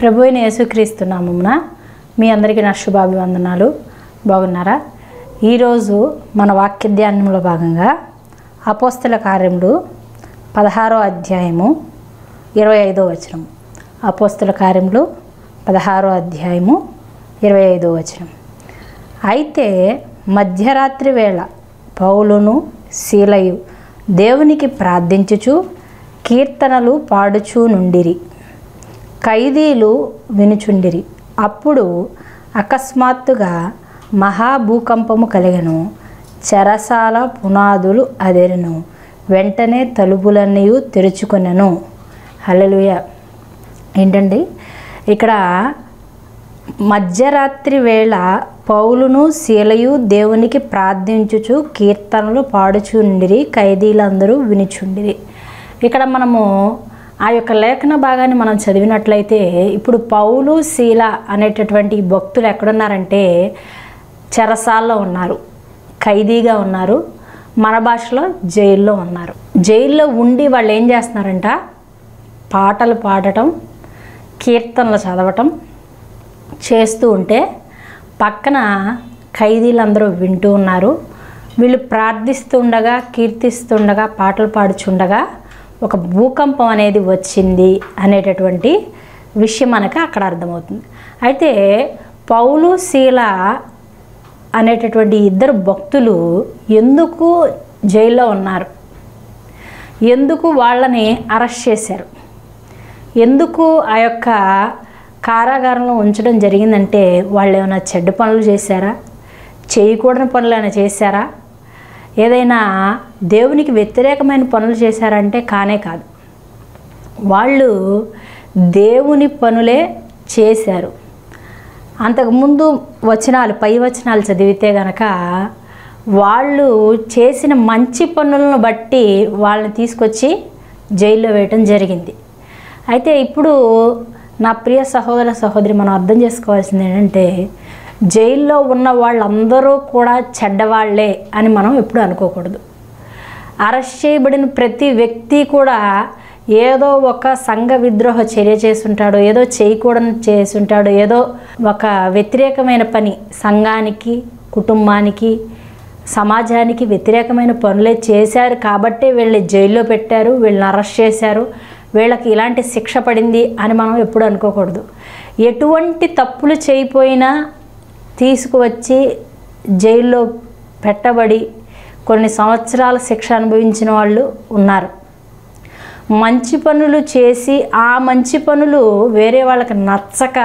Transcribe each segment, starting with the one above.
ప్రభు అయిన యేసుక్రీస్తు నామమున మీ అందరికీ నా శుభాభివందనాలు బాగున్నారా ఈరోజు మన వాక్య ధ్యానంలో భాగంగా అపోస్తల కార్యములు పదహారో అధ్యాయము ఇరవై ఐదో వచనం అపోస్తల కార్యములు పదహారో అధ్యాయము ఇరవై ఐదో వచనం అయితే మధ్యరాత్రి వేళ పౌలును శీలయు దేవునికి ప్రార్థించుచు కీర్తనలు పాడుచూ నుండిరి ఖైదీలు వినుచుండిరి అప్పుడు అకస్మాత్తుగా మహాభూకంపము కలిగను చెరసాల పునాదులు అదెరును వెంటనే తలుపులన్నీ తెరుచుకొనెను హల్లెలూయ ఏంటండి ఇక్కడ మధ్యరాత్రి వేళ పౌలును శీలయు దేవునికి ప్రార్థించుచు కీర్తనలు పాడుచుండిరి ఖైదీలందరూ వినిచుండిరి ఇక్కడ మనము ఆ యొక్క లేఖన భాగాన్ని మనం చదివినట్లయితే ఇప్పుడు పౌలు శీల అనేటటువంటి ఈ భక్తులు ఎక్కడున్నారంటే చెరసాల్లో ఉన్నారు ఖైదీగా ఉన్నారు మన భాషలో జైల్లో ఉన్నారు జైల్లో ఉండి వాళ్ళు ఏం చేస్తున్నారంట పాటలు పాడటం కీర్తనలు చదవటం చేస్తూ ఉంటే పక్కన ఖైదీలందరూ వింటూ ఉన్నారు వీళ్ళు ప్రార్థిస్తుండగా కీర్తిస్తుండగా పాటలు పాడుచుండగా ఒక భూకంపం అనేది వచ్చింది అనేటటువంటి విషయం మనకు అక్కడ అర్థమవుతుంది అయితే పౌలు శీల అనేటటువంటి ఇద్దరు భక్తులు ఎందుకు జైల్లో ఉన్నారు ఎందుకు వాళ్ళని అరెస్ట్ చేశారు ఎందుకు ఆ యొక్క కారాగారంలో ఉంచడం జరిగిందంటే వాళ్ళు ఏమైనా చెడ్డ పనులు చేశారా చేయకూడని పనులు ఏమైనా చేశారా ఏదైనా దేవునికి వ్యతిరేకమైన పనులు చేశారంటే కానే కాదు వాళ్ళు దేవుని పనులే చేశారు అంతకుముందు వచనాలు పై వచనాలు చదివితే గనక వాళ్ళు చేసిన మంచి పనులను బట్టి వాళ్ళని తీసుకొచ్చి జైల్లో వేయటం జరిగింది అయితే ఇప్పుడు నా ప్రియ సహోదర సహోదరి మనం అర్థం చేసుకోవాల్సింది ఏంటంటే జైల్లో ఉన్న వాళ్ళందరూ కూడా చెడ్డవాళ్లే అని మనం ఎప్పుడు అనుకోకూడదు అరెస్ట్ చేయబడిన ప్రతి వ్యక్తి కూడా ఏదో ఒక సంఘ విద్రోహ చర్య చేసుంటాడు ఏదో చేయకూడని చేసుంటాడు ఏదో ఒక వ్యతిరేకమైన పని సంఘానికి కుటుంబానికి సమాజానికి వ్యతిరేకమైన పనులే చేశారు కాబట్టే వీళ్ళని జైల్లో పెట్టారు వీళ్ళని అరెస్ట్ చేశారు వీళ్ళకి ఇలాంటి శిక్ష పడింది అని మనం ఎప్పుడు అనుకోకూడదు ఎటువంటి తప్పులు చేయపోయినా తీసుకువచ్చి జైల్లో పెట్టబడి కొన్ని సంవత్సరాల శిక్ష అనుభవించిన వాళ్ళు ఉన్నారు మంచి పనులు చేసి ఆ మంచి పనులు వేరే వాళ్ళకి నచ్చక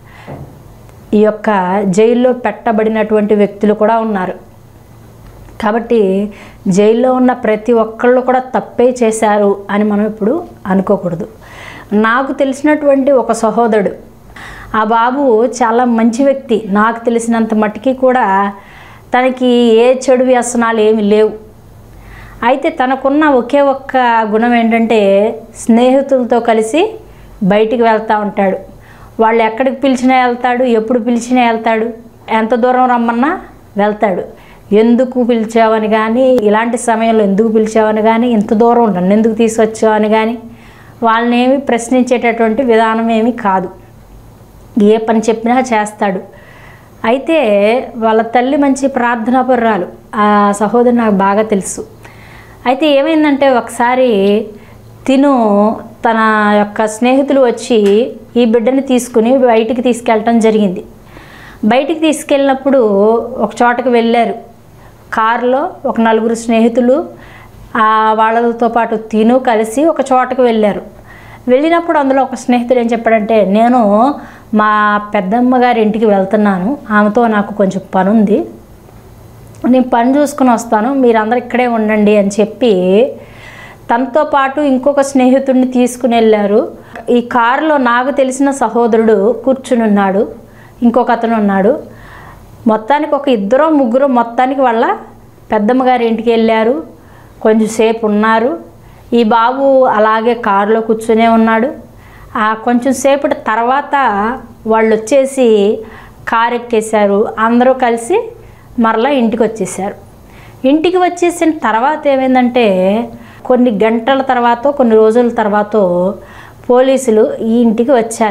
ఈ యొక్క జైల్లో పెట్టబడినటువంటి వ్యక్తులు కూడా ఉన్నారు కాబట్టి జైల్లో ఉన్న ప్రతి ఒక్కళ్ళు కూడా తప్పే చేశారు అని మనం ఇప్పుడు అనుకోకూడదు నాకు తెలిసినటువంటి ఒక సహోదరుడు ఆ బాబు చాలా మంచి వ్యక్తి నాకు తెలిసినంత మట్టుకి కూడా తనకి ఏ చెడు వ్యసనాలు ఏమి లేవు అయితే తనకున్న ఒకే ఒక్క గుణం ఏంటంటే స్నేహితులతో కలిసి బయటికి వెళ్తూ ఉంటాడు వాళ్ళు ఎక్కడికి పిలిచినా వెళ్తాడు ఎప్పుడు పిలిచినా వెళ్తాడు ఎంత దూరం రమ్మన్నా వెళ్తాడు ఎందుకు పిలిచావని కానీ ఇలాంటి సమయంలో ఎందుకు పిలిచావని కానీ ఇంత దూరం నన్ను ఎందుకు తీసుకొచ్చావని కానీ వాళ్ళని ఏమి ప్రశ్నించేటటువంటి విధానం ఏమి కాదు ఏ పని చెప్పినా చేస్తాడు అయితే వాళ్ళ తల్లి మంచి ప్రార్థనాపరురాలు ఆ సహోదరు నాకు బాగా తెలుసు అయితే ఏమైందంటే ఒకసారి తిను తన యొక్క స్నేహితులు వచ్చి ఈ బిడ్డని తీసుకుని బయటికి తీసుకెళ్ళటం జరిగింది బయటికి తీసుకెళ్ళినప్పుడు ఒక చోటకి వెళ్ళారు కారులో ఒక నలుగురు స్నేహితులు ఆ వాళ్ళతో పాటు తిను కలిసి ఒక చోటకు వెళ్ళారు వెళ్ళినప్పుడు అందులో ఒక స్నేహితుడు ఏం చెప్పాడంటే నేను మా పెద్దమ్మ గారి ఇంటికి వెళ్తున్నాను ఆమెతో నాకు కొంచెం పని ఉంది నేను పని చూసుకుని వస్తాను మీరందరూ ఇక్కడే ఉండండి అని చెప్పి తనతో పాటు ఇంకొక స్నేహితుడిని తీసుకుని వెళ్ళారు ఈ కారులో నాకు తెలిసిన సహోదరుడు కూర్చుని ఉన్నాడు ఇంకొక అతను ఉన్నాడు మొత్తానికి ఒక ఇద్దరు ముగ్గురు మొత్తానికి వాళ్ళ పెద్దమ్మ గారి ఇంటికి వెళ్ళారు కొంచెం సేపు ఉన్నారు ఈ బాబు అలాగే కారులో కూర్చునే ఉన్నాడు ఆ కొంచెం సేపటి తర్వాత వాళ్ళు వచ్చేసి కారు ఎక్కేశారు అందరూ కలిసి మరలా ఇంటికి వచ్చేసారు ఇంటికి వచ్చేసిన తర్వాత ఏమైందంటే కొన్ని గంటల తర్వాత కొన్ని రోజుల తర్వాత పోలీసులు ఈ ఇంటికి వచ్చారు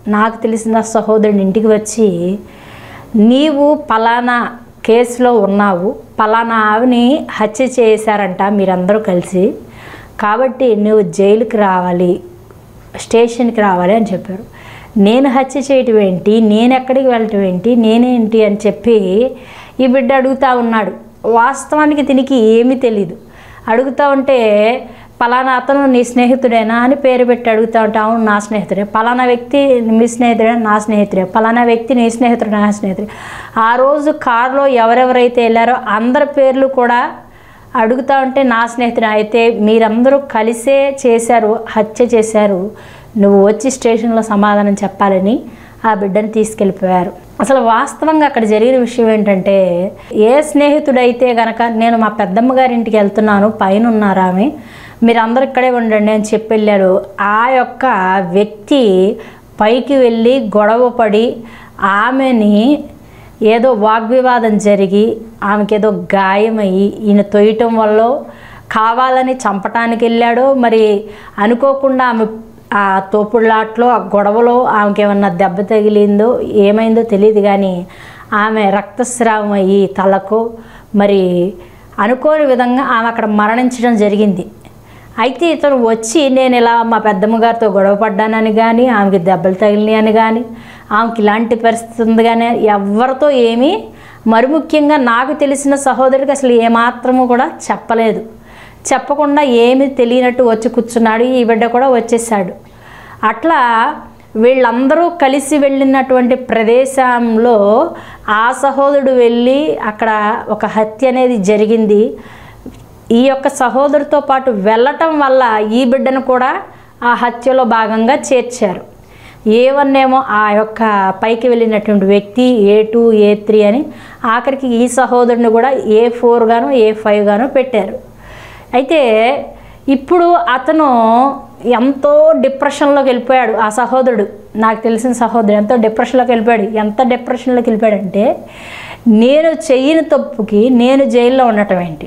నాకు తెలిసిన సహోదరుని ఇంటికి వచ్చి నీవు పలానా కేసులో ఉన్నావు పలానా ఆవిని హత్య చేశారంట మీరందరూ కలిసి కాబట్టి నువ్వు జైలుకి రావాలి స్టేషన్కి రావాలి అని చెప్పారు నేను హత్య చేయటం ఏంటి నేను ఎక్కడికి వెళ్ళటం ఏంటి నేనేంటి అని చెప్పి ఈ బిడ్డ అడుగుతా ఉన్నాడు వాస్తవానికి దీనికి ఏమీ తెలీదు అడుగుతా ఉంటే పలానా అతను నీ స్నేహితుడేనా అని పేరు పెట్టి అడుగుతా ఉంటే అవును నా స్నేహితుడే పలానా వ్యక్తి మీ స్నేహితుడే నా స్నేహితుడే పలానా వ్యక్తి నీ స్నేహితుడు నా స్నేహితుడే ఆ రోజు కారులో ఎవరెవరైతే వెళ్ళారో అందరి పేర్లు కూడా అడుగుతా ఉంటే నా స్నేహితుడు అయితే మీరందరూ కలిసే చేశారు హత్య చేశారు నువ్వు వచ్చి స్టేషన్లో సమాధానం చెప్పాలని ఆ బిడ్డని తీసుకెళ్ళిపోయారు అసలు వాస్తవంగా అక్కడ జరిగిన విషయం ఏంటంటే ఏ స్నేహితుడైతే గనక నేను మా పెద్దమ్మ గారి ఇంటికి వెళ్తున్నాను పైన ఉన్నారు ఆమె మీరందరూ ఇక్కడే ఉండండి అని చెప్పి వెళ్ళాడు ఆ యొక్క వ్యక్తి పైకి వెళ్ళి గొడవ పడి ఆమెని ఏదో వాగ్వివాదం జరిగి ఆమెకి ఏదో గాయమయ్యి ఈయన తొయ్యటం వల్ల కావాలని చంపటానికి వెళ్ళాడో మరి అనుకోకుండా ఆమె ఆ తోపుడులాట్లో ఆ గొడవలో ఆమెకి ఏమన్నా దెబ్బ తగిలిందో ఏమైందో తెలియదు కానీ ఆమె రక్తస్రావం అయ్యి తలకు మరి అనుకోని విధంగా ఆమె అక్కడ మరణించడం జరిగింది అయితే ఇతను వచ్చి నేను ఇలా మా పెద్దమ్మ గారితో గొడవ పడ్డానని కానీ ఆమెకి దెబ్బలు తగిలినాయి అని కానీ ఆమెకి ఇలాంటి పరిస్థితి ఉంది కానీ ఎవరితో ఏమీ మరి ముఖ్యంగా నాకు తెలిసిన సహోదరుడికి అసలు ఏమాత్రము కూడా చెప్పలేదు చెప్పకుండా ఏమీ తెలియనట్టు వచ్చి కూర్చున్నాడు ఈ బిడ్డ కూడా వచ్చేసాడు అట్లా వీళ్ళందరూ కలిసి వెళ్ళినటువంటి ప్రదేశంలో ఆ సహోదరుడు వెళ్ళి అక్కడ ఒక హత్య అనేది జరిగింది ఈ యొక్క సహోదరుతో పాటు వెళ్ళటం వల్ల ఈ బిడ్డను కూడా ఆ హత్యలో భాగంగా చేర్చారు ఏ వన్ ఏమో ఆ యొక్క పైకి వెళ్ళినటువంటి వ్యక్తి ఏ టూ ఏ త్రీ అని ఆఖరికి ఈ సహోదరుని కూడా ఏ ఫోర్ గాను ఏ ఫైవ్ గాను పెట్టారు అయితే ఇప్పుడు అతను ఎంతో డిప్రెషన్లోకి వెళ్ళిపోయాడు ఆ సహోదరుడు నాకు తెలిసిన సహోదరుడు ఎంతో డిప్రెషన్లోకి వెళ్ళిపోయాడు ఎంత డిప్రెషన్లోకి వెళ్ళిపోయాడంటే నేను చెయ్యని తప్పుకి నేను జైల్లో ఉండటం ఏంటి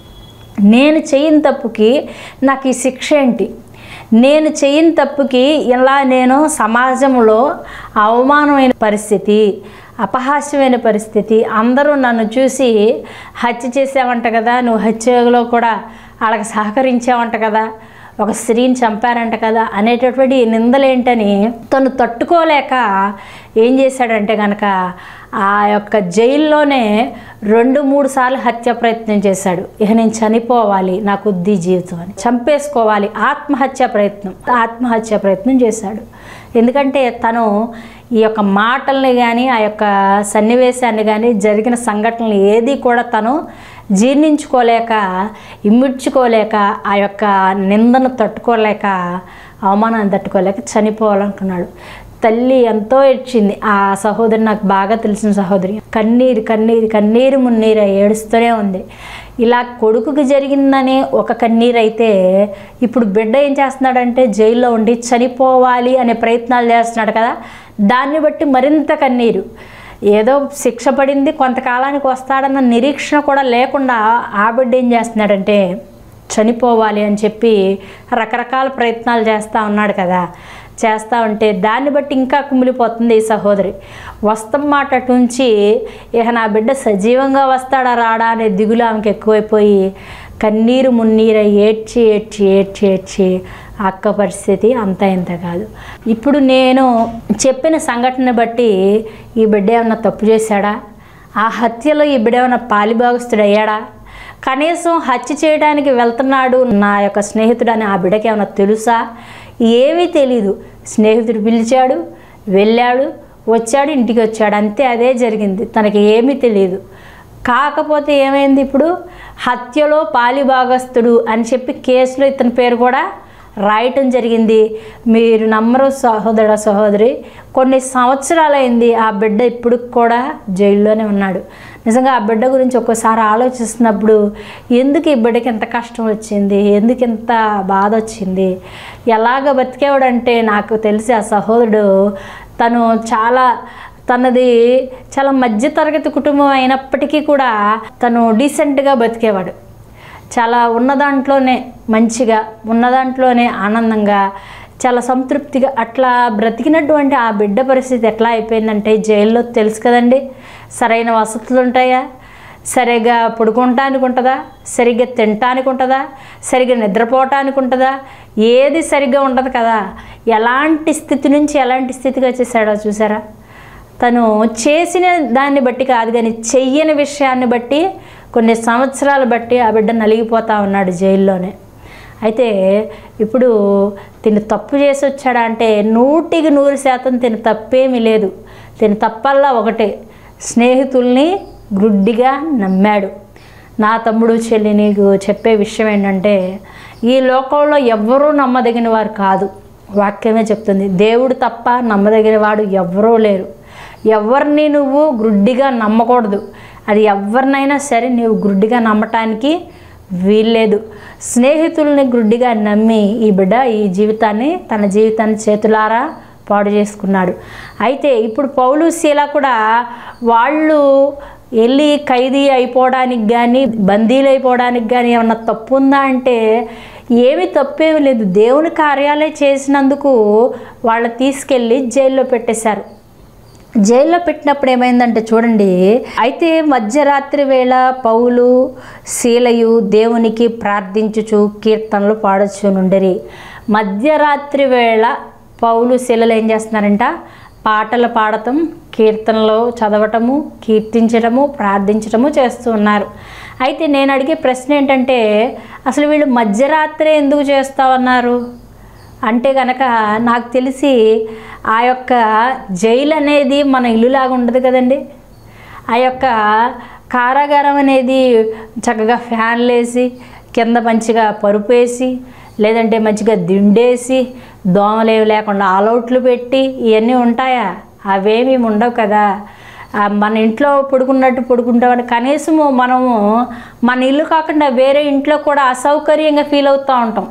నేను చేయని తప్పుకి నాకు ఈ శిక్ష ఏంటి నేను చేయని తప్పుకి ఇలా నేను సమాజంలో అవమానమైన పరిస్థితి అపహాస్యమైన పరిస్థితి అందరూ నన్ను చూసి హత్య చేసావంట కదా నువ్వు హత్యలో కూడా వాళ్ళకి సహకరించావంట కదా ఒక స్త్రీని చంపారంట కదా అనేటటువంటి నిందలేంటని తను తట్టుకోలేక ఏం చేశాడంటే కనుక ఆ యొక్క జైల్లోనే రెండు మూడు సార్లు హత్య ప్రయత్నం చేశాడు ఇక నేను చనిపోవాలి నాకు ఉద్ది జీవితం అని చంపేసుకోవాలి ఆత్మహత్య ప్రయత్నం ఆత్మహత్య ప్రయత్నం చేశాడు ఎందుకంటే తను ఈ యొక్క మాటల్ని కానీ ఆ యొక్క సన్నివేశాన్ని కానీ జరిగిన సంఘటనలు ఏది కూడా తను జీర్ణించుకోలేక ఇమ్మిడ్చుకోలేక ఆ యొక్క నిందను తట్టుకోలేక అవమానాన్ని తట్టుకోలేక చనిపోవాలనుకున్నాడు తల్లి ఎంతో ఏడ్చింది ఆ సహోదరి నాకు బాగా తెలిసిన సహోదరి కన్నీరు కన్నీరు కన్నీరు మున్నీరు ఏడుస్తూనే ఉంది ఇలా కొడుకుకి జరిగిందని ఒక కన్నీరు అయితే ఇప్పుడు బిడ్డ ఏం చేస్తున్నాడంటే జైల్లో ఉండి చనిపోవాలి అనే ప్రయత్నాలు చేస్తున్నాడు కదా దాన్ని బట్టి మరింత కన్నీరు ఏదో శిక్ష పడింది కొంతకాలానికి వస్తాడన్న నిరీక్షణ కూడా లేకుండా ఆ బిడ్డ ఏం చేస్తున్నాడంటే చనిపోవాలి అని చెప్పి రకరకాల ప్రయత్నాలు చేస్తూ ఉన్నాడు కదా చేస్తూ ఉంటే దాన్ని బట్టి ఇంకా కుమిలిపోతుంది ఈ సహోదరి వస్తం మాట అటుంచి ఇక నా బిడ్డ సజీవంగా వస్తాడా రాడా అనే దిగులు ఆమెకి ఎక్కువైపోయి కన్నీరు మున్నీర ఏడ్చి ఏడ్చి ఏడ్చి ఏడ్చి అక్క పరిస్థితి అంత ఇంత కాదు ఇప్పుడు నేను చెప్పిన సంఘటన బట్టి ఈ బిడ్డ ఏమన్నా తప్పు చేశాడా ఆ హత్యలో ఈ బిడ్డ ఏమన్నా పాలిభాగస్తుడయ్యాడా కనీసం హత్య చేయడానికి వెళ్తున్నాడు నా యొక్క స్నేహితుడు అని ఆ బిడ్డకి ఏమైనా తెలుసా ఏమీ తెలీదు స్నేహితుడు పిలిచాడు వెళ్ళాడు వచ్చాడు ఇంటికి వచ్చాడు అంతే అదే జరిగింది తనకి ఏమీ తెలియదు కాకపోతే ఏమైంది ఇప్పుడు హత్యలో పాలిభాగస్తుడు అని చెప్పి కేసులో ఇతని పేరు కూడా రాయటం జరిగింది మీరు నమ్మరు సహోదర సహోదరి కొన్ని సంవత్సరాలైంది ఆ బిడ్డ ఇప్పుడు కూడా జైల్లోనే ఉన్నాడు నిజంగా ఆ బిడ్డ గురించి ఒక్కోసారి ఆలోచిస్తున్నప్పుడు ఎందుకు ఈ బిడ్డకి ఎంత కష్టం వచ్చింది ఎందుకు ఇంత బాధ వచ్చింది ఎలాగ బతికేవాడంటే నాకు తెలిసి ఆ సహోదరుడు తను చాలా తనది చాలా మధ్యతరగతి కుటుంబం అయినప్పటికీ కూడా తను డీసెంట్గా బతికేవాడు చాలా ఉన్న దాంట్లోనే మంచిగా ఉన్న దాంట్లోనే ఆనందంగా చాలా సంతృప్తిగా అట్లా బ్రతికినటువంటి ఆ బిడ్డ పరిస్థితి ఎట్లా అయిపోయిందంటే జైల్లో తెలుసు కదండి సరైన వసతులు ఉంటాయా సరిగా పడుకుంటానికి ఉంటుందా సరిగ్గా తినటానికి ఉంటుందా సరిగ్గా నిద్రపోవటానికి ఉంటుందా ఏది సరిగ్గా ఉండదు కదా ఎలాంటి స్థితి నుంచి ఎలాంటి స్థితికి వచ్చేసాడో చూసారా తను చేసిన దాన్ని బట్టి కాదు కానీ చెయ్యని విషయాన్ని బట్టి కొన్ని సంవత్సరాలు బట్టి ఆ బిడ్డ నలిగిపోతా ఉన్నాడు జైల్లోనే అయితే ఇప్పుడు తిని తప్పు చేసి వచ్చాడా అంటే నూటికి నూరు శాతం తిని తప్పేమీ లేదు తిని తప్పల్లా ఒకటే స్నేహితుల్ని గ్రుడ్డిగా నమ్మాడు నా తమ్ముడు చెల్లి నీకు చెప్పే విషయం ఏంటంటే ఈ లోకంలో ఎవ్వరూ నమ్మదగిన వారు కాదు వాక్యమే చెప్తుంది దేవుడు తప్ప నమ్మదగిన వాడు ఎవ్వరూ లేరు ఎవరిని నువ్వు గ్రుడ్డిగా నమ్మకూడదు అది ఎవరినైనా సరే నువ్వు గ్రుడ్డిగా నమ్మటానికి వీల్లేదు స్నేహితుల్ని గ్రుడ్డిగా నమ్మి ఈ బిడ్డ ఈ జీవితాన్ని తన జీవితాన్ని చేతులారా పాడు చేసుకున్నాడు అయితే ఇప్పుడు పౌలు శీల కూడా వాళ్ళు వెళ్ళి ఖైదీ అయిపోవడానికి కానీ బందీలు అయిపోవడానికి కానీ ఏమన్నా తప్పు ఉందా అంటే ఏమి తప్పేమి లేదు దేవుని కార్యాలయం చేసినందుకు వాళ్ళు తీసుకెళ్ళి జైల్లో పెట్టేశారు జైల్లో పెట్టినప్పుడు ఏమైందంటే చూడండి అయితే మధ్యరాత్రి వేళ పౌలు శీలయు దేవునికి ప్రార్థించుచు కీర్తనలు పాడొచ్చు నుండిరి మధ్యరాత్రి వేళ పౌలు శీలలు ఏం చేస్తున్నారంట పాటలు పాడటం కీర్తనలు చదవటము కీర్తించడము ప్రార్థించడము చేస్తూ ఉన్నారు అయితే నేను అడిగే ప్రశ్న ఏంటంటే అసలు వీళ్ళు మధ్యరాత్రి ఎందుకు చేస్తా ఉన్నారు అంటే కనుక నాకు తెలిసి ఆ యొక్క జైలు అనేది మన ఇల్లులాగా ఉండదు కదండి ఆ యొక్క కారాగారం అనేది చక్కగా ఫ్యాన్లు వేసి కింద మంచిగా పరుపు వేసి లేదంటే మంచిగా దిండేసి దోమలేవి లేకుండా ఆలౌట్లు పెట్టి ఇవన్నీ ఉంటాయా అవేమీ ఉండవు కదా ఆ, మన ఇంట్లో పడుకున్నట్టు పడుకుంటామని కనీసము మనము మన ఇల్లు కాకుండా వేరే ఇంట్లో కూడా అసౌకర్యంగా ఫీల్ అవుతూ ఉంటాం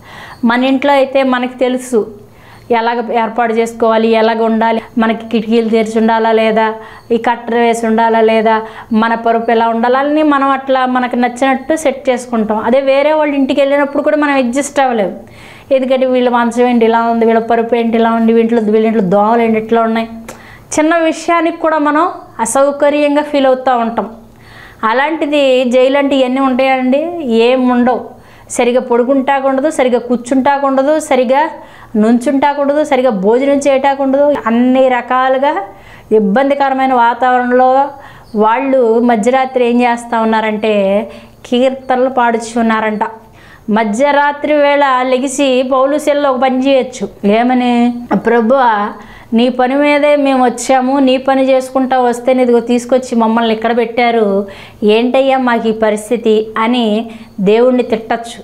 మన ఇంట్లో అయితే మనకి తెలుసు ఎలాగ ఏర్పాటు చేసుకోవాలి ఎలాగ ఉండాలి మనకి కిటికీలు తెరిచి ఉండాలా లేదా ఈ కట్టెర వేసి ఉండాలా లేదా మన పరుపు ఎలా ఉండాలని మనం అట్లా మనకు నచ్చినట్టు సెట్ చేసుకుంటాం అదే వేరే వాళ్ళ ఇంటికి వెళ్ళినప్పుడు కూడా మనం అడ్జస్ట్ అవ్వలేము ఎందుకంటే వీళ్ళ మంచం ఏంటి ఇలా ఉంది వీళ్ళ పరుపు ఏంటి ఇలా ఉంది వీంట్లో వీళ్ళ ఇంట్లో దోమలు ఏంటి ఇట్లా ఉన్నాయి చిన్న విషయానికి కూడా మనం అసౌకర్యంగా ఫీల్ అవుతూ ఉంటాం అలాంటిది జైలు అంటే ఇవన్నీ ఉంటాయండి ఏం ఉండవు సరిగా పడుకుంటాకుండదు సరిగా కూర్చుంటాకుండదు సరిగా నుంచుంటాకుండదు సరిగా భోజనం చేయటాకుండదు అన్ని రకాలుగా ఇబ్బందికరమైన వాతావరణంలో వాళ్ళు మధ్యరాత్రి ఏం చేస్తూ ఉన్నారంటే కీర్తనలు పాడుచున్నారంట మధ్యరాత్రి వేళ లెగిసి పౌలు సెల్లో ఒక పని చేయొచ్చు ఏమని ప్రభు నీ పని మీదే మేము వచ్చాము నీ పని చేసుకుంటా వస్తే ఇదిగో తీసుకొచ్చి మమ్మల్ని ఇక్కడ పెట్టారు ఏంటయ్యా మాకు ఈ పరిస్థితి అని దేవుణ్ణి తిట్టచ్చు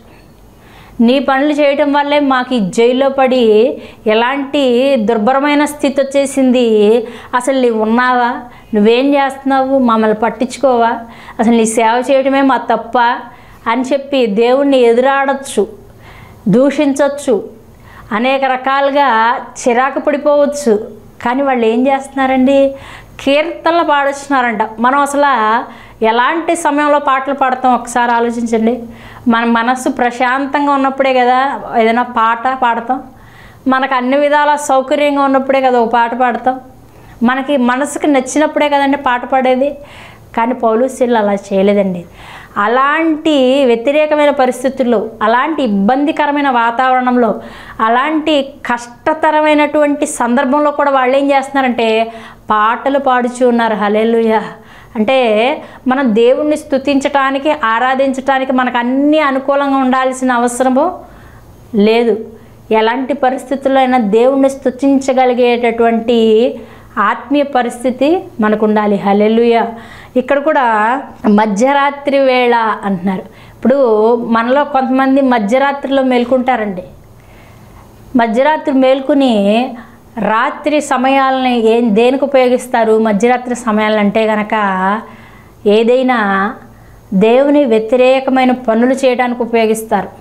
నీ పనులు చేయటం వల్లే మాకు ఈ జైల్లో పడి ఎలాంటి దుర్భరమైన స్థితి వచ్చేసింది అసలు నీవు ఉన్నావా నువ్వేం చేస్తున్నావు మమ్మల్ని పట్టించుకోవా అసలు నీ సేవ చేయడమే మా తప్ప అని చెప్పి దేవుణ్ణి ఎదురాడచ్చు దూషించవచ్చు అనేక రకాలుగా చిరాకు పడిపోవచ్చు కానీ వాళ్ళు ఏం చేస్తున్నారండి కీర్తనలు పాడుస్తున్నారంట మనం అసలు ఎలాంటి సమయంలో పాటలు పాడతాం ఒకసారి ఆలోచించండి మన మనస్సు ప్రశాంతంగా ఉన్నప్పుడే కదా ఏదైనా పాట పాడతాం మనకు అన్ని విధాల సౌకర్యంగా ఉన్నప్పుడే కదా ఒక పాట పాడతాం మనకి మనసుకి నచ్చినప్పుడే కదండి పాట పాడేది కానీ పౌలు శీలు అలా చేయలేదండి అలాంటి వ్యతిరేకమైన పరిస్థితుల్లో అలాంటి ఇబ్బందికరమైన వాతావరణంలో అలాంటి కష్టతరమైనటువంటి సందర్భంలో కూడా వాళ్ళు ఏం చేస్తున్నారంటే పాటలు పాడుచు ఉన్నారు హలెలుయా అంటే మనం దేవుణ్ణి స్తుతించటానికి ఆరాధించటానికి మనకు అన్నీ అనుకూలంగా ఉండాల్సిన అవసరము లేదు ఎలాంటి పరిస్థితుల్లో అయినా దేవుణ్ణి స్తుతించగలిగేటటువంటి ఆత్మీయ పరిస్థితి మనకు ఉండాలి హలెలుయ ఇక్కడ కూడా మధ్యరాత్రి వేళ అంటున్నారు ఇప్పుడు మనలో కొంతమంది మధ్యరాత్రిలో మేల్కుంటారండి మధ్యరాత్రి మేల్కొని రాత్రి సమయాలని ఏం దేనికి ఉపయోగిస్తారు మధ్యరాత్రి సమయాలను అంటే కనుక ఏదైనా దేవుని వ్యతిరేకమైన పనులు చేయడానికి ఉపయోగిస్తారు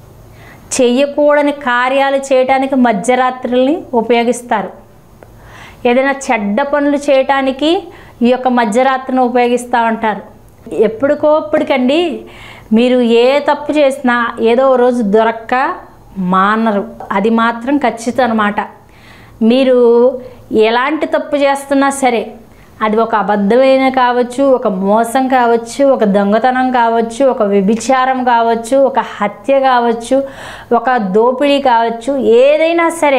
చెయ్యకూడని కార్యాలు చేయడానికి మధ్యరాత్రుల్ని ఉపయోగిస్తారు ఏదైనా చెడ్డ పనులు చేయటానికి ఈ యొక్క మధ్యరాత్రిని ఉపయోగిస్తూ ఉంటారు ఎప్పటికోప్పటికండి మీరు ఏ తప్పు చేసినా ఏదో ఓ రోజు దొరక్క మానరు అది మాత్రం ఖచ్చితం అనమాట మీరు ఎలాంటి తప్పు చేస్తున్నా సరే అది ఒక అబద్ధమైన కావచ్చు ఒక మోసం కావచ్చు ఒక దొంగతనం కావచ్చు ఒక వ్యభిచారం కావచ్చు ఒక హత్య కావచ్చు ఒక దోపిడీ కావచ్చు ఏదైనా సరే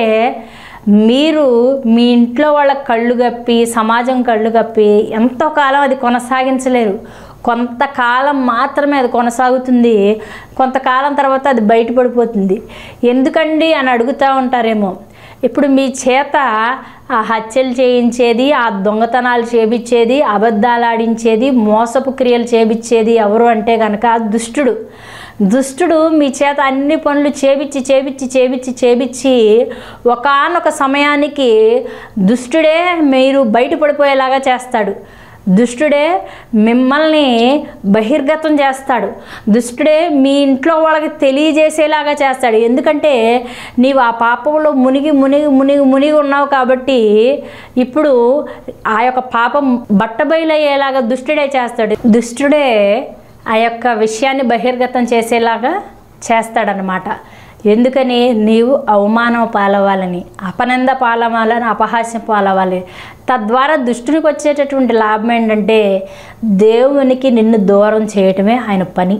మీరు మీ ఇంట్లో వాళ్ళ కళ్ళు కప్పి సమాజం కళ్ళు కప్పి ఎంతో కాలం అది కొనసాగించలేరు కొంతకాలం మాత్రమే అది కొనసాగుతుంది కొంతకాలం తర్వాత అది బయటపడిపోతుంది ఎందుకండి అని అడుగుతూ ఉంటారేమో ఇప్పుడు మీ చేత ఆ హత్యలు చేయించేది ఆ దొంగతనాలు చేపించేది అబద్ధాలు ఆడించేది మోసపు క్రియలు చేపించేది ఎవరు అంటే కనుక దుష్టుడు దుష్టుడు మీ చేత అన్ని పనులు చేపించి చేపించి చేపించి చేపించి ఒకానొక సమయానికి దుష్టుడే మీరు బయటపడిపోయేలాగా చేస్తాడు దుష్టుడే మిమ్మల్ని బహిర్గతం చేస్తాడు దుష్టుడే మీ ఇంట్లో వాళ్ళకి తెలియజేసేలాగా చేస్తాడు ఎందుకంటే నీవు ఆ పాపంలో మునిగి మునిగి మునిగి మునిగి ఉన్నావు కాబట్టి ఇప్పుడు ఆ యొక్క పాపం బట్టబయలయ్యేలాగా దుష్టుడే చేస్తాడు దుష్టుడే ఆ యొక్క విషయాన్ని బహిర్గతం చేసేలాగా చేస్తాడనమాట ఎందుకని నీవు అవమానం పాలవ్వాలని అపనంద పాలవ్వాలని అపహాస్యం పాలవ్వాలి తద్వారా దుష్టునికి వచ్చేటటువంటి లాభం ఏంటంటే దేవునికి నిన్ను దూరం చేయటమే ఆయన పని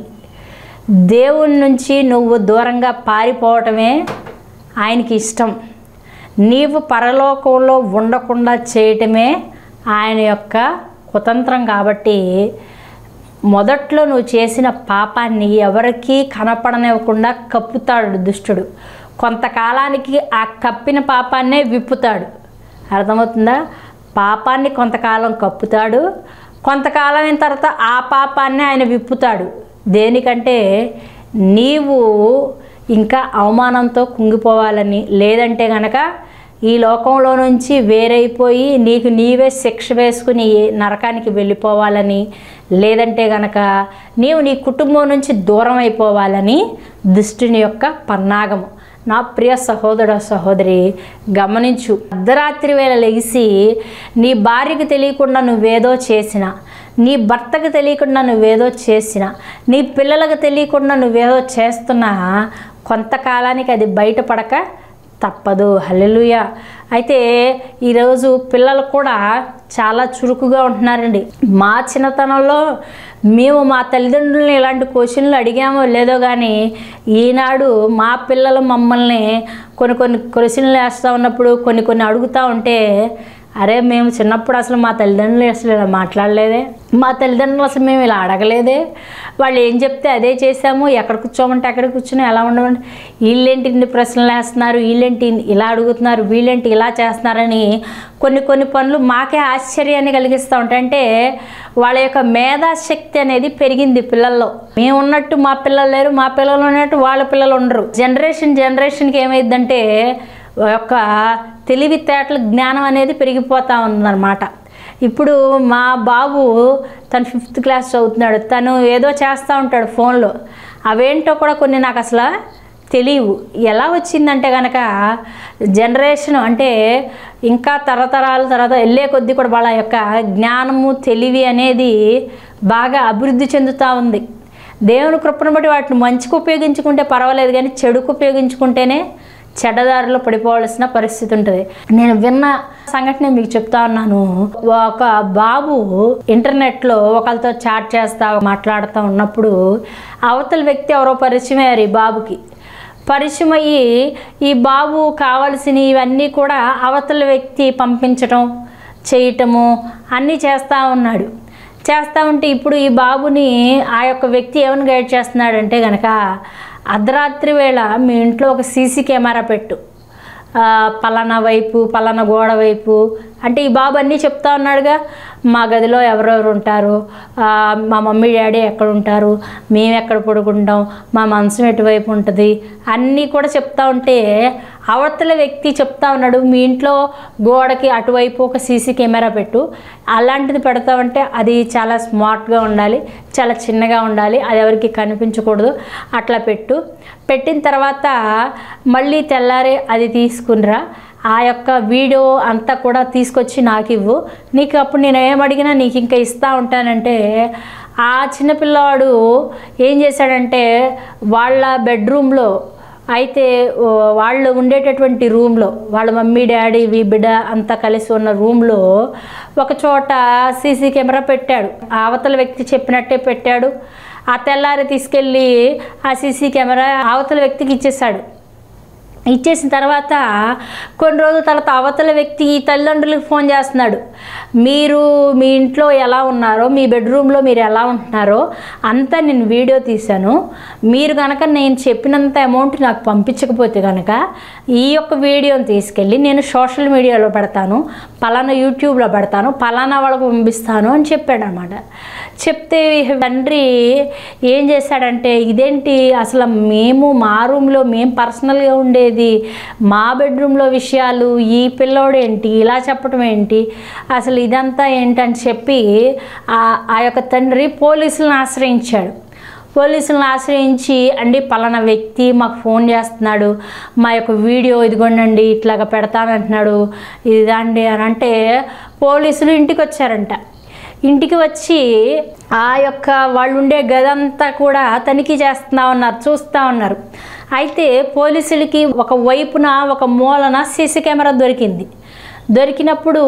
దేవుని నుంచి నువ్వు దూరంగా పారిపోవటమే ఆయనకి ఇష్టం నీవు పరలోకంలో ఉండకుండా చేయటమే ఆయన యొక్క కుతంత్రం కాబట్టి మొదట్లో నువ్వు చేసిన పాపాన్ని ఎవరికీ కనపడనివ్వకుండా కప్పుతాడు దుష్టుడు కొంతకాలానికి ఆ కప్పిన పాపాన్నే విప్పుతాడు అర్థమవుతుందా పాపాన్ని కొంతకాలం కప్పుతాడు కొంతకాలం అయిన తర్వాత ఆ పాపాన్ని ఆయన విప్పుతాడు దేనికంటే నీవు ఇంకా అవమానంతో కుంగిపోవాలని లేదంటే గనక ఈ లోకంలో నుంచి వేరైపోయి నీకు నీవే శిక్ష వేసుకుని నరకానికి వెళ్ళిపోవాలని లేదంటే గనక నీవు నీ కుటుంబం నుంచి దూరం అయిపోవాలని దుష్టుని యొక్క పన్నాగము నా ప్రియ సహోదర సహోదరి గమనించు అర్ధరాత్రి వేళ లెగిసి నీ భార్యకి తెలియకుండా నువ్వేదో చేసిన నీ భర్తకు తెలియకుండా నువ్వేదో చేసిన నీ పిల్లలకు తెలియకుండా నువ్వేదో చేస్తున్నా కొంతకాలానికి అది బయటపడక తప్పదు హల్లెలూయ అయితే ఈరోజు పిల్లలు కూడా చాలా చురుకుగా ఉంటున్నారండి మా చిన్నతనంలో మేము మా తల్లిదండ్రులని ఇలాంటి క్వశ్చన్లు అడిగామో లేదో కానీ ఈనాడు మా పిల్లలు మమ్మల్ని కొన్ని కొన్ని క్వశ్చన్లు వేస్తూ ఉన్నప్పుడు కొన్ని కొన్ని అడుగుతూ ఉంటే అరే మేము చిన్నప్పుడు అసలు మా తల్లిదండ్రులు అసలు ఇలా మాట్లాడలేదే మా తల్లిదండ్రులు అసలు మేము ఇలా అడగలేదే వాళ్ళు ఏం చెప్తే అదే చేసాము ఎక్కడ కూర్చోమంటే అక్కడ కూర్చుని ఎలా ఉండమంటే వీళ్ళేంటి ఇన్ని ప్రశ్నలు వేస్తున్నారు వీళ్ళేంటి ఇలా అడుగుతున్నారు వీళ్ళేంటి ఇలా చేస్తున్నారని కొన్ని కొన్ని పనులు మాకే ఆశ్చర్యాన్ని కలిగిస్తూ ఉంటాయి అంటే వాళ్ళ యొక్క మేధాశక్తి అనేది పెరిగింది పిల్లల్లో మేము ఉన్నట్టు మా పిల్లలు లేరు మా పిల్లలు ఉన్నట్టు వాళ్ళ పిల్లలు ఉండరు జనరేషన్ జనరేషన్కి ఏమైందంటే యొక్క తెలివితేటల జ్ఞానం అనేది పెరిగిపోతూ ఉందన్నమాట ఇప్పుడు మా బాబు తను ఫిఫ్త్ క్లాస్ చదువుతున్నాడు తను ఏదో చేస్తూ ఉంటాడు ఫోన్లో అవేంటో కూడా కొన్ని నాకు అసలు తెలియవు ఎలా వచ్చిందంటే కనుక జనరేషన్ అంటే ఇంకా తరతరాల తర్వాత వెళ్ళే కొద్దీ కూడా వాళ్ళ యొక్క జ్ఞానము తెలివి అనేది బాగా అభివృద్ధి చెందుతూ ఉంది దేవుని కృపను బట్టి వాటిని మంచికి ఉపయోగించుకుంటే పర్వాలేదు కానీ చెడుకు ఉపయోగించుకుంటేనే చెడ్డదారిలో పడిపోవాల్సిన పరిస్థితి ఉంటుంది నేను విన్న సంఘటన మీకు చెప్తా ఉన్నాను ఒక బాబు ఇంటర్నెట్లో ఒకరితో చాట్ చేస్తా మాట్లాడుతూ ఉన్నప్పుడు అవతల వ్యక్తి ఎవరో పరిచయం అయ్యారు ఈ బాబుకి పరిచయం అయ్యి ఈ బాబు కావలసిన ఇవన్నీ కూడా అవతల వ్యక్తి పంపించటం చేయటము అన్నీ చేస్తూ ఉన్నాడు చేస్తూ ఉంటే ఇప్పుడు ఈ బాబుని ఆ యొక్క వ్యక్తి ఏమని గైడ్ చేస్తున్నాడంటే కనుక అర్ధరాత్రి వేళ మీ ఇంట్లో ఒక సీసీ కెమెరా పెట్టు ఆ, పలానా వైపు పలానా గోడ వైపు అంటే ఈ బాబు అన్నీ చెప్తా ఉన్నాడుగా మా గదిలో ఎవరెవరు ఉంటారు ఆ, మా మమ్మీ డాడీ ఎక్కడ ఉంటారు మేము ఎక్కడ పడుకుంటాం మా మనసు ఎటువైపు ఉంటుంది అన్నీ కూడా చెప్తా ఉంటే అవతల వ్యక్తి చెప్తా ఉన్నాడు మీ ఇంట్లో గోడకి అటువైపు ఒక సీసీ కెమెరా పెట్టు అలాంటిది పెడతామంటే అది చాలా స్మార్ట్గా ఉండాలి చాలా చిన్నగా ఉండాలి అది ఎవరికి కనిపించకూడదు అట్లా పెట్టు పెట్టిన తర్వాత మళ్ళీ తెల్లారి అది తీసుకునిరా ఆ యొక్క వీడియో అంతా కూడా తీసుకొచ్చి నాకు ఇవ్వు నీకు అప్పుడు నేను ఏం అడిగినా నీకు ఇంకా ఇస్తూ ఉంటానంటే ఆ చిన్నపిల్లవాడు ఏం చేశాడంటే వాళ్ళ బెడ్రూమ్లో అయితే ఓ, వాళ్ళు ఉండేటటువంటి రూమ్లో వాళ్ళ మమ్మీ డాడీ వీ బిడ్డ అంతా కలిసి ఉన్న రూమ్లో ఒక చోట సీసీ కెమెరా పెట్టాడు ఆ అవతల వ్యక్తి చెప్పినట్టే పెట్టాడు ఆ తెల్లారి తీసుకెళ్ళి ఆ సీసీ కెమెరా అవతల వ్యక్తికి ఇచ్చేసాడు ఇచ్చేసిన తర్వాత కొన్ని రోజుల తర్వాత అవతల వ్యక్తి ఈ తల్లిదండ్రులకు ఫోన్ చేస్తున్నాడు మీరు మీ ఇంట్లో ఎలా ఉన్నారో మీ బెడ్రూమ్లో మీరు ఎలా ఉంటున్నారో అంతా నేను వీడియో తీశాను మీరు కనుక నేను చెప్పినంత అమౌంట్ నాకు పంపించకపోతే కనుక ఈ యొక్క వీడియోని తీసుకెళ్ళి నేను సోషల్ మీడియాలో పెడతాను పలానా యూట్యూబ్లో పెడతాను పలానా వాళ్ళకు పంపిస్తాను అని చెప్పాడు అనమాట చెప్తే ఈ తండ్రి ఏం చేశాడంటే ఇదేంటి అసలు మేము మా రూమ్లో మేము పర్సనల్గా ఉండేది మా బెడ్రూమ్లో విషయాలు ఈ పిల్లోడు ఏంటి ఇలా చెప్పడం ఏంటి అసలు ఇదంతా ఏంటని చెప్పి ఆ ఆ యొక్క తండ్రి పోలీసులను ఆశ్రయించాడు పోలీసులను ఆశ్రయించి అండి పలానా వ్యక్తి మాకు ఫోన్ చేస్తున్నాడు మా యొక్క వీడియో ఇదిగోండి ఇట్లాగా పెడతానంటున్నాడు ఇదండి అని అంటే పోలీసులు ఇంటికి వచ్చారంట ఇంటికి వచ్చి ఆ యొక్క వాళ్ళు ఉండే గదంతా కూడా తనిఖీ చేస్తూ ఉన్నారు చూస్తూ ఉన్నారు అయితే పోలీసులకి ఒక వైపున ఒక మూలన సీసీ కెమెరా దొరికింది దొరికినప్పుడు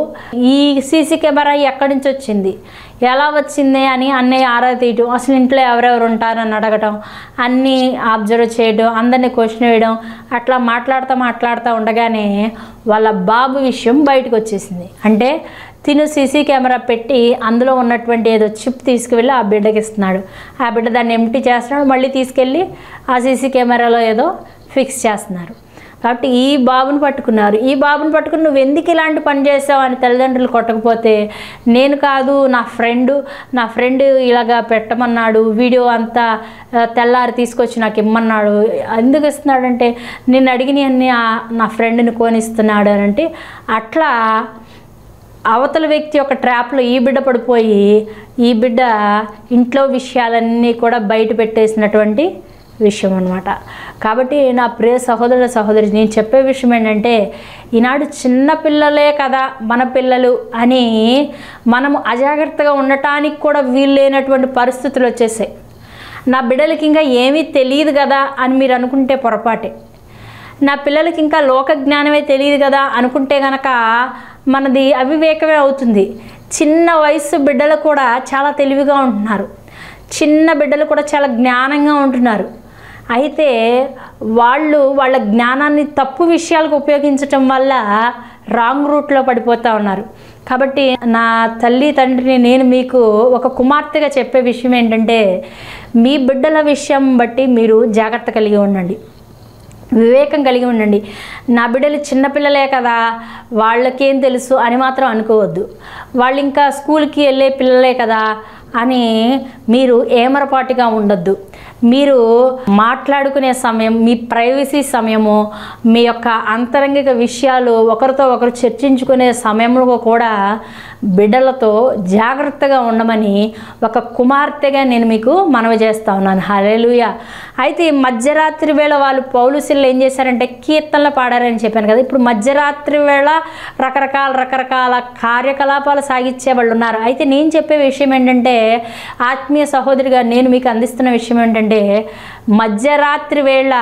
ఈ సీసీ కెమెరా ఎక్కడి నుంచి వచ్చింది ఎలా వచ్చింది అని అన్నయ్య ఆరా తీయటం అసలు ఇంట్లో ఎవరెవరు ఉంటారని అడగటం అన్నీ అబ్జర్వ్ చేయడం అందరినీ క్వశ్చన్ వేయడం అట్లా మాట్లాడుతూ మాట్లాడుతూ ఉండగానే వాళ్ళ బాబు విషయం బయటకు వచ్చేసింది అంటే తిను సీసీ కెమెరా పెట్టి అందులో ఉన్నటువంటి ఏదో చిప్ తీసుకువెళ్ళి ఆ బిడ్డకి ఇస్తున్నాడు ఆ బిడ్డ దాన్ని ఎంటీ చేస్తున్నాడు మళ్ళీ తీసుకెళ్ళి ఆ సీసీ కెమెరాలో ఏదో ఫిక్స్ చేస్తున్నారు కాబట్టి ఈ బాబుని పట్టుకున్నారు ఈ బాబుని పట్టుకుని నువ్వు ఎందుకు ఇలాంటి పని చేసావు అని తల్లిదండ్రులు కొట్టకపోతే నేను కాదు నా ఫ్రెండ్ నా ఫ్రెండ్ ఇలాగా పెట్టమన్నాడు వీడియో అంతా ఆ, తెల్లారి తీసుకొచ్చి నాకు ఇమ్మన్నాడు ఎందుకు ఇస్తున్నాడంటే నేను అడిగినవన్నీ ఆ- నా ఫ్రెండ్ని కోనిస్తున్నాడు అని అంటే అట్లా అవతల వ్యక్తి యొక్క ట్రాప్లో ఈ బిడ్డ పడిపోయి ఈ బిడ్డ ఇంట్లో విషయాలన్నీ కూడా బయట పెట్టేసినటువంటి విషయం అనమాట కాబట్టి నా ప్రియ సహోదరుల సహోదరి నేను చెప్పే విషయం ఏంటంటే ఈనాడు చిన్న పిల్లలే కదా మన పిల్లలు అని మనము అజాగ్రత్తగా ఉండటానికి కూడా వీల్లేనటువంటి పరిస్థితులు వచ్చేసాయి నా బిడ్డలకి ఇంకా ఏమీ తెలియదు కదా అని మీరు అనుకుంటే పొరపాటే నా పిల్లలకి ఇంకా లోక జ్ఞానమే తెలియదు కదా అనుకుంటే గనక మనది అవివేకమే అవుతుంది చిన్న వయసు బిడ్డలు కూడా చాలా తెలివిగా ఉంటున్నారు చిన్న బిడ్డలు కూడా చాలా జ్ఞానంగా ఉంటున్నారు అయితే వాళ్ళు వాళ్ళ జ్ఞానాన్ని తప్పు విషయాలకు ఉపయోగించటం వల్ల రాంగ్ రూట్లో పడిపోతూ ఉన్నారు కాబట్టి నా తల్లి తండ్రిని నేను మీకు ఒక కుమార్తెగా చెప్పే విషయం ఏంటంటే మీ బిడ్డల విషయం బట్టి మీరు జాగ్రత్త కలిగి ఉండండి వివేకం కలిగి ఉండండి నా బిడ్డలు చిన్నపిల్లలే కదా వాళ్ళకేం తెలుసు అని మాత్రం అనుకోవద్దు వాళ్ళు ఇంకా స్కూల్కి వెళ్ళే పిల్లలే కదా అని మీరు ఏమరపాటుగా ఉండొద్దు మీరు మాట్లాడుకునే సమయం మీ ప్రైవసీ సమయము మీ యొక్క అంతరంగిక విషయాలు ఒకరితో ఒకరు చర్చించుకునే సమయంలో కూడా బిడ్డలతో జాగ్రత్తగా ఉండమని ఒక కుమార్తెగా నేను మీకు మనవి చేస్తా ఉన్నాను హలేలుయ అయితే ఈ మధ్యరాత్రి వేళ వాళ్ళు పౌలుసిల్లు ఏం చేశారంటే కీర్తనలు పాడారని చెప్పాను కదా ఇప్పుడు మధ్యరాత్రి వేళ రకరకాల రకరకాల కార్యకలాపాలు సాగించే వాళ్ళు ఉన్నారు అయితే నేను చెప్పే విషయం ఏంటంటే ఆత్మీయ సహోదరిగా నేను మీకు అందిస్తున్న విషయం ఏంటంటే మధ్యరాత్రి వేళ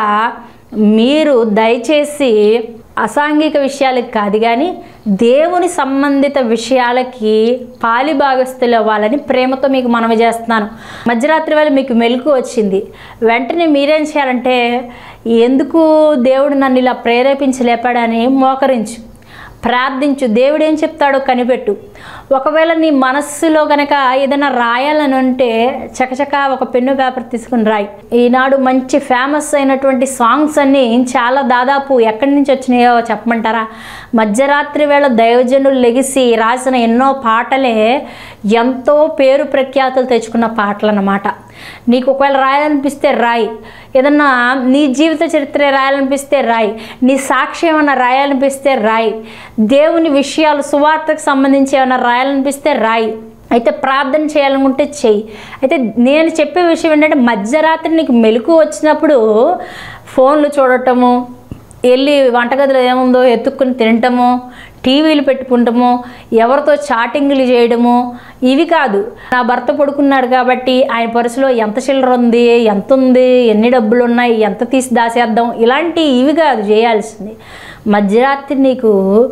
మీరు దయచేసి అసాంఘిక విషయాలకు కాదు కానీ దేవుని సంబంధిత విషయాలకి పాలి భాగస్తులు అవ్వాలని ప్రేమతో మీకు మనవి చేస్తున్నాను మధ్యరాత్రి వేళ మీకు మెలకు వచ్చింది వెంటనే మీరేం చేయాలంటే ఎందుకు దేవుడు నన్ను ఇలా ప్రేరేపించి లేపాడని మోకరించు ప్రార్థించు దేవుడు ఏం చెప్తాడో కనిపెట్టు ఒకవేళ నీ మనస్సులో గనక ఏదైనా రాయాలని ఉంటే చకచక ఒక పెన్ను పేపర్ తీసుకుని రాయి ఈనాడు మంచి ఫేమస్ అయినటువంటి సాంగ్స్ అన్నీ చాలా దాదాపు ఎక్కడి నుంచి వచ్చినాయో చెప్పమంటారా మధ్యరాత్రి వేళ దైవజనులు లెగిసి రాసిన ఎన్నో పాటలే ఎంతో పేరు ప్రఖ్యాతులు తెచ్చుకున్న పాటలు అన్నమాట నీకు ఒకవేళ రాయాలనిపిస్తే రాయి ఏదన్నా నీ జీవిత చరిత్ర రాయాలనిపిస్తే రాయి నీ సాక్షి ఏమన్నా రాయాలనిపిస్తే రాయి దేవుని విషయాలు సువార్తకు సంబంధించి ఏమైనా రాయాలనిపిస్తే రాయి అయితే ప్రార్థన చేయాలనుకుంటే చెయ్యి అయితే నేను చెప్పే విషయం ఏంటంటే మధ్యరాత్రి నీకు మెలకు వచ్చినప్పుడు ఫోన్లు చూడటము వెళ్ళి వంటగదిలో ఏముందో ఎత్తుక్కుని తినటము టీవీలు పెట్టుకుంటామో ఎవరితో చాటింగ్లు చేయడమో ఇవి కాదు నా భర్త పడుకున్నాడు కాబట్టి ఆయన పర్సులో ఎంత చిల్లర ఉంది ఎంత ఉంది ఎన్ని డబ్బులు ఉన్నాయి ఎంత తీసి దాసేద్దాం ఇలాంటి ఇవి కాదు చేయాల్సింది మధ్యరాత్రి నీకు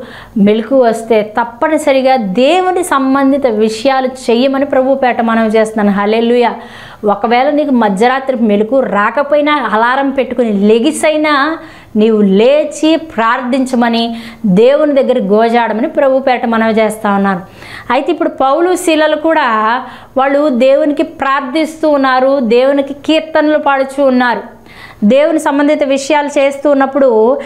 మెలకు వస్తే తప్పనిసరిగా దేవుని సంబంధిత విషయాలు చెయ్యమని ప్రభు పేట మనం చేస్తున్నాను హలెలుయ ఒకవేళ నీకు మధ్యరాత్రి మెలకు రాకపోయినా అలారం పెట్టుకుని లెగిసైనా నీవు లేచి ప్రార్థించమని దేవుని దగ్గర గోజాడమని ప్రభు పేట మనం చేస్తా ఉన్నాను అయితే ఇప్పుడు పౌలు శీలలు కూడా వాళ్ళు దేవునికి ప్రార్థిస్తూ ఉన్నారు దేవునికి కీర్తనలు పాడుచూ ఉన్నారు దేవుని సంబంధిత విషయాలు చేస్తూ ఉన్నప్పుడు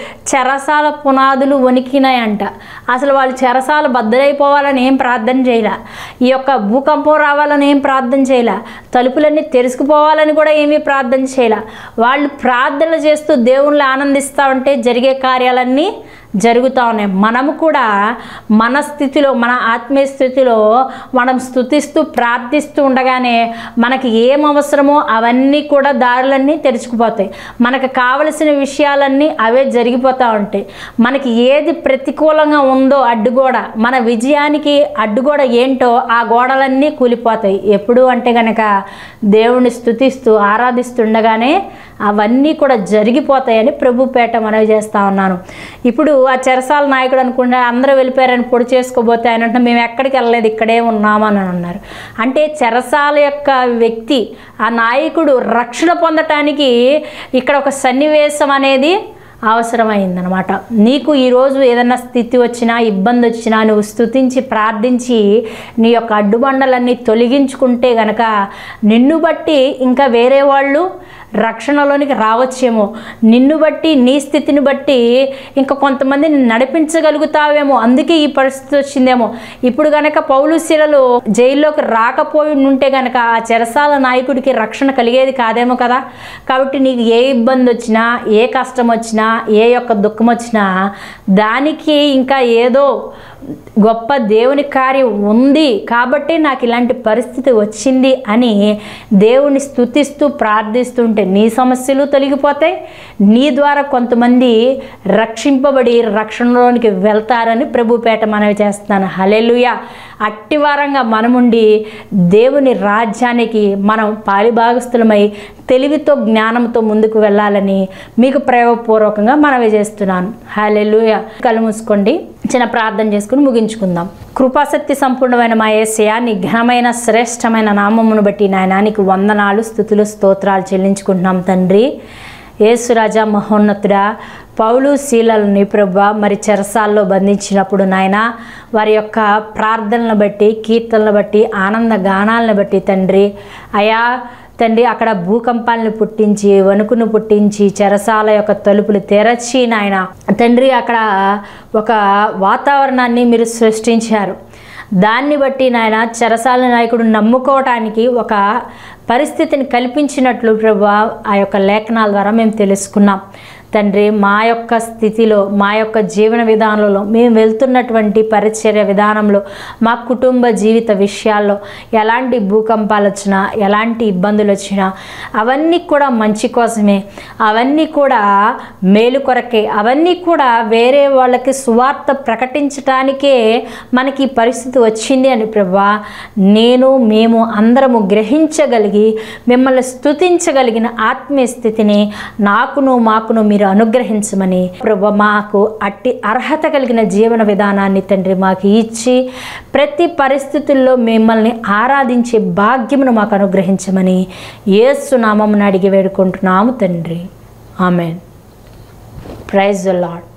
చెరసాల పునాదులు వణికినాయంట అసలు వాళ్ళు చెరసాల బద్దలైపోవాలని ఏం ప్రార్థన చేయలే ఈ యొక్క భూకంపం రావాలని ఏం ప్రార్థన చేయలే తలుపులన్నీ తెరుచుకుపోవాలని కూడా ఏమీ ప్రార్థన చేయలే వాళ్ళు ప్రార్థనలు చేస్తూ దేవుళ్ళు ఆనందిస్తూ ఉంటే జరిగే కార్యాలన్నీ జరుగుతూ ఉన్నాయి మనము కూడా మన స్థితిలో మన ఆత్మీయ స్థితిలో మనం స్థుతిస్తూ ప్రార్థిస్తూ ఉండగానే మనకి ఏం అవసరమో అవన్నీ కూడా దారులన్నీ తెరుచుకుపోతాయి మనకు కావలసిన విషయాలన్నీ అవే జరిగిపోతూ ఉంటాయి మనకి ఏది ప్రతికూలంగా ఉందో అడ్డుగోడ మన విజయానికి అడ్డుగోడ ఏంటో ఆ గోడలన్నీ కూలిపోతాయి ఎప్పుడు అంటే కనుక దేవుణ్ణి స్థుతిస్తూ ఆరాధిస్తుండగానే అవన్నీ కూడా జరిగిపోతాయని ప్రభుపేట మనవి చేస్తా ఉన్నాను ఇప్పుడు ఆ చెరసాల నాయకుడు అనుకుంటే అందరూ వెళ్ళిపోయారని పొడి చేసుకోబోతే ఆయన అంటే మేము ఎక్కడికి వెళ్ళలేదు ఇక్కడే ఉన్నామని అన్నారు అంటే చెరసాల యొక్క వ్యక్తి ఆ నాయకుడు రక్షణ పొందటానికి ఇక్కడ ఒక సన్నివేశం అనేది అవసరమైందనమాట నీకు ఈరోజు ఏదైనా స్థితి వచ్చినా ఇబ్బంది వచ్చినా నువ్వు స్థుతించి ప్రార్థించి నీ యొక్క అడ్డుబండలన్నీ తొలగించుకుంటే గనక నిన్ను బట్టి ఇంకా వేరే వాళ్ళు రక్షణలోనికి రావచ్చేమో నిన్ను బట్టి నీ స్థితిని బట్టి ఇంకా కొంతమందిని నడిపించగలుగుతావేమో అందుకే ఈ పరిస్థితి వచ్చిందేమో ఇప్పుడు గనక పౌలు శిలలు జైల్లోకి రాకపోయి ఉంటే గనక ఆ చెరసాల నాయకుడికి రక్షణ కలిగేది కాదేమో కదా కాబట్టి నీకు ఏ ఇబ్బంది వచ్చినా ఏ కష్టం వచ్చినా ఏ యొక్క దుఃఖం వచ్చినా దానికి ఇంకా ఏదో గొప్ప దేవుని కార్యం ఉంది కాబట్టి నాకు ఇలాంటి పరిస్థితి వచ్చింది అని దేవుని స్తుతిస్తూ ప్రార్థిస్తుంటే నీ సమస్యలు తొలగిపోతాయి నీ ద్వారా కొంతమంది రక్షింపబడి రక్షణలోనికి వెళ్తారని ప్రభుపేట మనవి చేస్తున్నాను హలెలుయ అట్టివారంగా మనముండి దేవుని రాజ్యానికి మనం పాలిభాగస్థులమై తెలివితో జ్ఞానంతో ముందుకు వెళ్ళాలని మీకు ప్రయోగపూర్వకంగా మనవి చేస్తున్నాను హలెలుయ కళ్ళు మూసుకోండి చిన్న ప్రార్థన చేసుకుని ముగించుకుందాం కృపాశక్తి సంపూర్ణమైన మా ఏసయ నీ ఘనమైన శ్రేష్టమైన నామమును బట్టి నాయన నీకు వందనాలు స్థుతులు స్తోత్రాలు చెల్లించుకుంటున్నాం తండ్రి యేసురాజా మహోన్నతుడా పౌలు శీలలని ప్రభ మరి చెరసాల్లో బంధించినప్పుడు నాయన వారి యొక్క ప్రార్థనలను బట్టి కీర్తనలను బట్టి ఆనంద గానాలను బట్టి తండ్రి అయా తండ్రి అక్కడ భూకంపాలను పుట్టించి వణుకును పుట్టించి చెరసాల యొక్క తలుపులు తెరచి నాయన తండ్రి అక్కడ ఒక వాతావరణాన్ని మీరు సృష్టించారు దాన్ని బట్టి నాయన చెరసాల నాయకుడు నమ్ముకోవటానికి ఒక పరిస్థితిని కల్పించినట్లు ప్రభు ఆ యొక్క లేఖనాల ద్వారా మేము తెలుసుకున్నాం తండ్రి మా యొక్క స్థితిలో మా యొక్క జీవన విధానంలో మేము వెళ్తున్నటువంటి పరిచర్య విధానంలో మా కుటుంబ జీవిత విషయాల్లో ఎలాంటి భూకంపాలు వచ్చినా ఎలాంటి ఇబ్బందులు వచ్చినా అవన్నీ కూడా మంచి కోసమే అవన్నీ కూడా మేలు కొరకే అవన్నీ కూడా వేరే వాళ్ళకి సువార్త ప్రకటించటానికే మనకి ఈ పరిస్థితి వచ్చింది అని ప్రభా నేను మేము అందరము గ్రహించగలిగి మిమ్మల్ని స్తుతించగలిగిన ఆత్మీయ స్థితిని నాకును మాకును మీరు అనుగ్రహించమని ప్రభు మాకు అట్టి అర్హత కలిగిన జీవన విధానాన్ని తండ్రి మాకు ఇచ్చి ప్రతి పరిస్థితుల్లో మిమ్మల్ని ఆరాధించే భాగ్యమును మాకు అనుగ్రహించమని యేసు నామమును అడిగి వేడుకుంటున్నాము తండ్రి ఆమెన్ ప్రైజ్ ద లాడ్